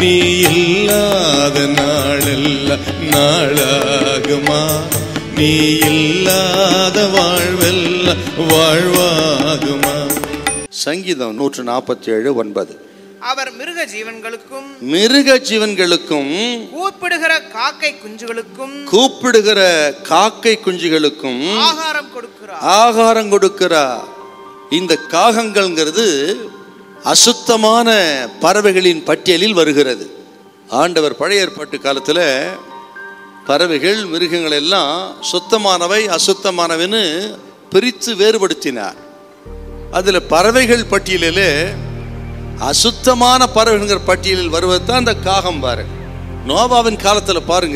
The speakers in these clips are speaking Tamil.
நீ இல்லாத நாளெல்லாம் நாளாகுமா நீ இல்லாத வாழ்வெல்லாம் வாழ்வாகுமா சங்கீதம் நூற்று நாற்பத்தி ஏழு ஒன்பது அவர் மிருக ஜீவன்களுக்கும் மிருக ஜீவன்களுக்கும் கூப்பிடுகிற காக்கை குஞ்சுகளுக்கும் கூப்பிடுகிற காக்கை குஞ்சுகளுக்கும் ஆகாரம் கொடுக்கிறார் ஆகாரம் கொடுக்கிறார் இந்த காகங்கள்ங்கிறது அசுத்தமான பறவைகளின் பட்டியலில் வருகிறது ஆண்டவர் பழைய ஏற்பாட்டு காலத்தில் பறவைகள் மிருகங்கள் எல்லாம் சுத்தமானவை அசுத்தமானவைன்னு பிரித்து வேறுபடுத்தினார் அதில் பறவைகள் பட்டியலில் அசுத்தமான பறவைங்கிற பட்டியலில் வருவது தான் அந்த காகம் பாரு நோவாவின் காலத்தில் பாருங்க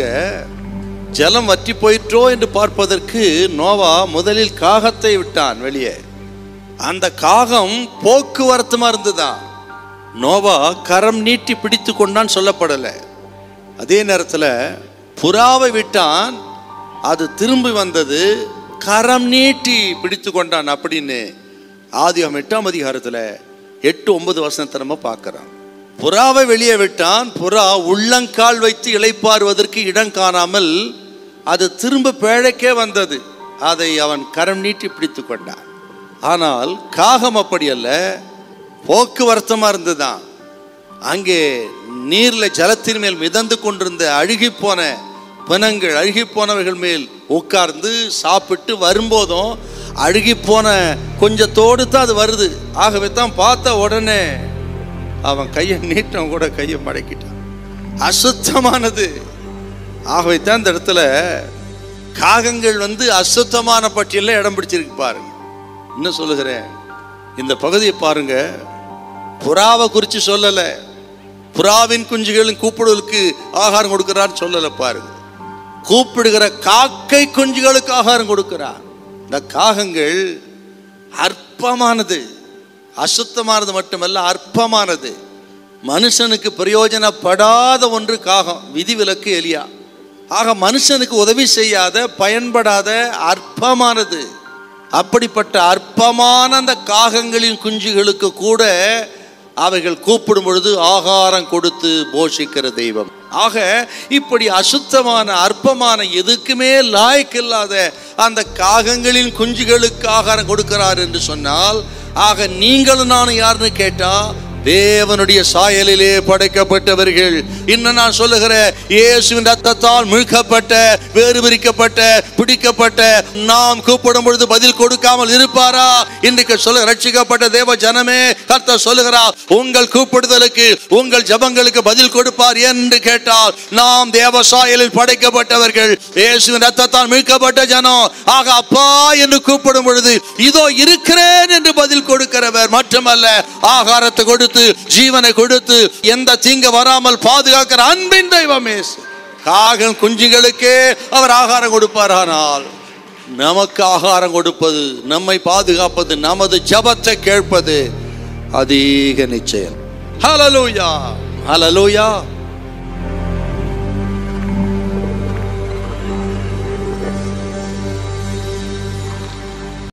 ஜலம் வற்றி போயிற்றோ என்று பார்ப்பதற்கு நோவா முதலில் காகத்தை விட்டான் வெளியே அந்த காகம் போக்குவரத்துமா இருந்துதான் நோவா கரம் நீட்டி பிடித்து கொண்டான் சொல்லப்படலை அதே நேரத்தில் புறாவை விட்டான் அது திரும்பி வந்தது கரம் நீட்டி பிடித்து கொண்டான் அப்படின்னு ஆதிகம் எட்டாம் அதிகாரத்தில் எட்டு ஒன்பது வசனத்தை நம்ம பார்க்குறோம் புறாவை வெளியே விட்டான் புறா உள்ளங்கால் வைத்து இளைப்பாறுவதற்கு இடம் காணாமல் அது திரும்ப பேழைக்கே வந்தது அதை அவன் கரம் நீட்டி பிடித்து கொண்டான் ஆனால் காகம் அப்படி அல்ல போக்குவரத்தமாக இருந்துதான் அங்கே நீரில் ஜலத்தின் மேல் மிதந்து கொண்டிருந்த அழுகி போன பிணங்கள் அழுகி போனவர்கள் மேல் உட்கார்ந்து சாப்பிட்டு வரும்போதும் அழுகி போன கொஞ்சத்தோடு தான் அது வருது ஆகவே தான் பார்த்த உடனே அவன் கையை நீட்டம் கூட கையை மடக்கிட்டான் அசுத்தமானது ஆகவே தான் இந்த இடத்துல காகங்கள் வந்து அசுத்தமான பட்டியலில் இடம் பிடிச்சிருக்கு பாருங்க என்ன சொல்லுகிறேன் இந்த பகுதியை பாருங்க புறாவை குறித்து சொல்லலை புறாவின் குஞ்சுகளின் கூப்பிடுவதற்கு ஆகாரம் கொடுக்கிறான்னு சொல்லலை பாருங்க கூப்பிடுகிற காக்கை குஞ்சுகளுக்கு ஆகாரம் கொடுக்கிறார் இந்த காகங்கள் அற்பமானது அசுத்தமானது மட்டுமல்ல அற்பமானது மனுஷனுக்கு பிரயோஜனப்படாத ஒன்று காகம் விதிவிலக்கு எலியா ஆக மனுஷனுக்கு உதவி செய்யாத பயன்படாத அற்பமானது அப்படிப்பட்ட அற்பமான அந்த காகங்களின் குஞ்சுகளுக்கு கூட அவைகள் கூப்பிடும் பொழுது ஆகாரம் கொடுத்து போஷிக்கிற தெய்வம் ஆக இப்படி அசுத்தமான அற்பமான எதுக்குமே லாய்க்கில்லாத அந்த காகங்களின் குஞ்சுகளுக்கு ஆகாரம் கொடுக்கிறார் என்று சொன்னால் ஆக நீங்களும் நானும் யாருன்னு கேட்டா தேவனுடைய சாயலிலே படைக்கப்பட்டவர்கள் இன்னும் நான் சொல்லுகிற இயேசுவின் ரத்தத்தால் மீட்கப்பட்ட வேறு பிரிக்கப்பட்ட பிடிக்கப்பட்ட நாம் கூப்பிடும் பொழுது பதில் கொடுக்காமல் இருப்பாரா இன்றைக்கு சொல்ல ரட்சிக்கப்பட்ட தேவ ஜனமே கர்த்தர் சொல்லுகிறார் உங்கள் கூப்பிடுதலுக்கு உங்கள் ஜபங்களுக்கு பதில் கொடுப்பார் என்று கேட்டால் நாம் தேவ சாயலில் படைக்கப்பட்டவர்கள் இயேசுவின் ரத்தத்தால் மீட்கப்பட்ட ஜனம் ஆக அப்பா என்று கூப்பிடும் பொழுது இதோ இருக்கிறேன் என்று பதில் கொடுக்கிறவர் மட்டுமல்ல ஆகாரத்தை கொடுத்து ஜீவனை கொடுத்து எந்த தீங்கு வராமல் பாதுகாக்கிற அன்பின் தெய்வமே காகம் குஞ்சுகளுக்கே அவர் ஆகாரம் கொடுப்பாரானால் நமக்கு ஆகாரம் கொடுப்பது நம்மை பாதுகாப்பது நமது ஜபத்தை கேட்பது அதிக நிச்சயம் ஹalleluya ஹalleluya